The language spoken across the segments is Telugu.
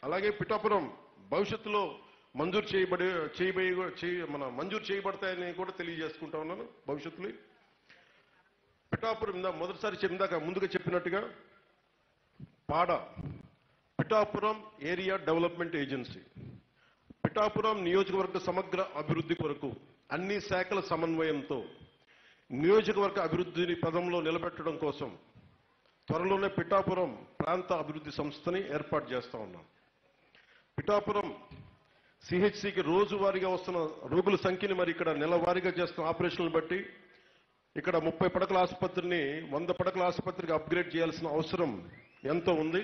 అలాగే పిఠాపురం భవిష్యత్తులో మంజూరు చేయబడి చేయబోయే చేయ- మన మంజూరు చేయబడతాయని కూడా తెలియజేసుకుంటా ఉన్నాను భవిష్యత్తులో పిఠాపురం ఇందా మొదటిసారి చెప్పిందాక ముందుగా చెప్పినట్టుగా PADA Pithapuram area development agency Pithapuram నియోజకవర్గ సమగ్ర అభివృద్ధి కొరకు అన్ని శాఖల సమన్వయంతో నియోజకవర్గ అభివృద్ధిని పదంలో నిలబెట్టడం కోసం త్వరలోనే పిఠాపురం ప్రాంత అభివృద్ధి సంస్థని ఏర్పాటు చేస్తా ఉన్నాం పిఠాపురం సిహెచ్సికి రోజువారీగా వస్తున్న రోగుల సంఖ్యని మరి ఇక్కడ నెలవారీగా చేస్తున్న ఆపరేషన్లు బట్టి ఇక్కడ ముప్పై పడకల ఆసుపత్రిని వంద పడకల ఆసుపత్రికి అప్గ్రేడ్ చేయాల్సిన అవసరం ఎంతో ఉంది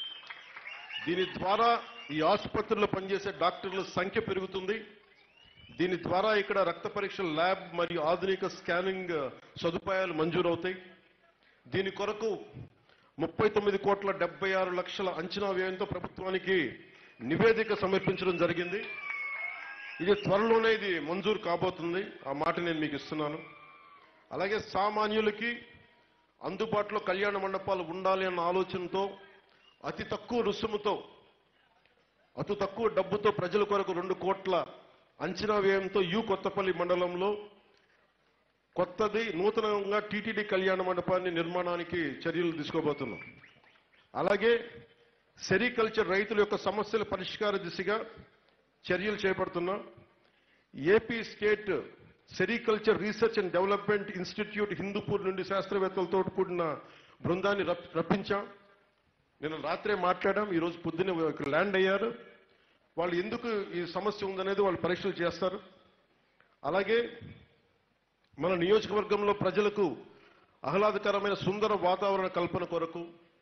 దీని ద్వారా ఈ ఆసుపత్రిలో పనిచేసే డాక్టర్ల సంఖ్య పెరుగుతుంది దీని ద్వారా ఇక్కడ రక్త పరీక్షల ల్యాబ్ మరియు ఆధునిక స్కానింగ్ సదుపాయాలు మంజూరవుతాయి దీని కొరకు ముప్పై తొమ్మిది కోట్ల డెబ్బై ఆరు లక్షల అంచనా వ్యయంతో ప్రభుత్వానికి నివేదిక సమర్పించడం జరిగింది ఇది త్వరలోనే ఇది మంజూరు కాబోతుంది ఆ మాట నేను మీకు ఇస్తున్నాను అలాగే సామాన్యులకి అందుబాటులో కళ్యాణ మండపాలు ఉండాలి అన్న ఆలోచనతో అతి తక్కువ రుసుముతో అతి తక్కువ డబ్బుతో ప్రజల కొరకు రెండు కోట్ల అంచనా వ్యయంతో యు కొత్తపల్లి మండలంలో కొత్తది నూతనంగా టీటీడీ కళ్యాణ మండపాన్ని నిర్మాణానికి చర్యలు తీసుకోబోతున్నాం అలాగే సెరికల్చర్ రైతుల యొక్క సమస్యల పరిష్కార దిశగా చర్యలు చేపడుతున్నాం AP state sericulture research and development institute Hindupur నుండి శాస్త్రవేత్తలతో కూడిన బృందాన్ని రప్- రప్పించాం నేను రాత్రే మాట్లాడాం ఈరోజు పొద్దున్నే ఇక్కడ ల్యాండ్ అయ్యారు వాళ్ళు ఎందుకు ఈ సమస్య ఉందనేది వాళ్ళు పరీక్షలు చేస్తారు అలాగే మన నియోజకవర్గంలో ప్రజలకు ఆహ్లాదకరమైన సుందర వాతావరణ కల్పన కొరకు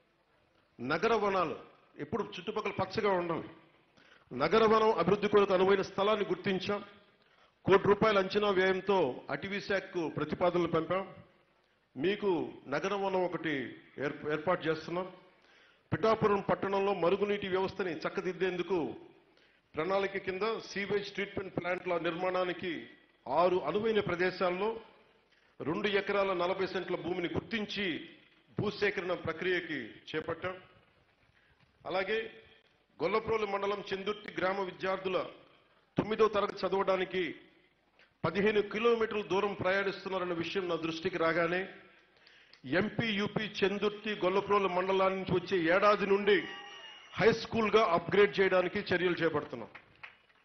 నగర వనాలు ఎప్పుడు చుట్టుపక్కల పచ్చగా ఉండాలి నగర వనం అభివృద్ధి కొరకు అనువైన స్థలాన్ని గుర్తించాం కోటి రూపాయల అంచనా వ్యయంతో అటవీ శాఖకు ప్రతిపాదనలు పంపాం మీకు నగర వనం ఒకటి ఏర్ప- ఏర్పాటు చేస్తున్నాం పిఠాపురం పట్టణంలో మరుగునీటి వ్యవస్థని చక్కదిద్దేందుకు ప్రణాళిక కింద సీవేజ్ ట్రీట్మెంట్ ప్లాంట్ల నిర్మాణానికి ఆరు అనువైన ప్రదేశాల్లో రెండు ఎకరాల నలభై సెంట్ల భూమిని గుర్తించి భూసేకరణ ప్రక్రియకి చేపట్టాం అలాగే గొల్లప్రోలు మండలం చెందుర్తి గ్రామ విద్యార్థుల తొమ్మిదో తరగతి చదవడానికి పదిహేను కిలోమీటర్ల దూరం ప్రయాణిస్తున్నారన్న విషయం నా దృష్టికి రాగానే ఎంపీ యూపీ చందుర్తి గొల్లప్రోలు మండలాల నుంచి వచ్చే ఏడాది నుండి హై స్కూల్గా అప్గ్రేడ్ చేయడానికి చర్యలు చేపడుతున్నాం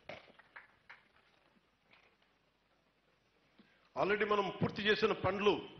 ఆల్రెడీ మనం పూర్తి చేసిన పనులు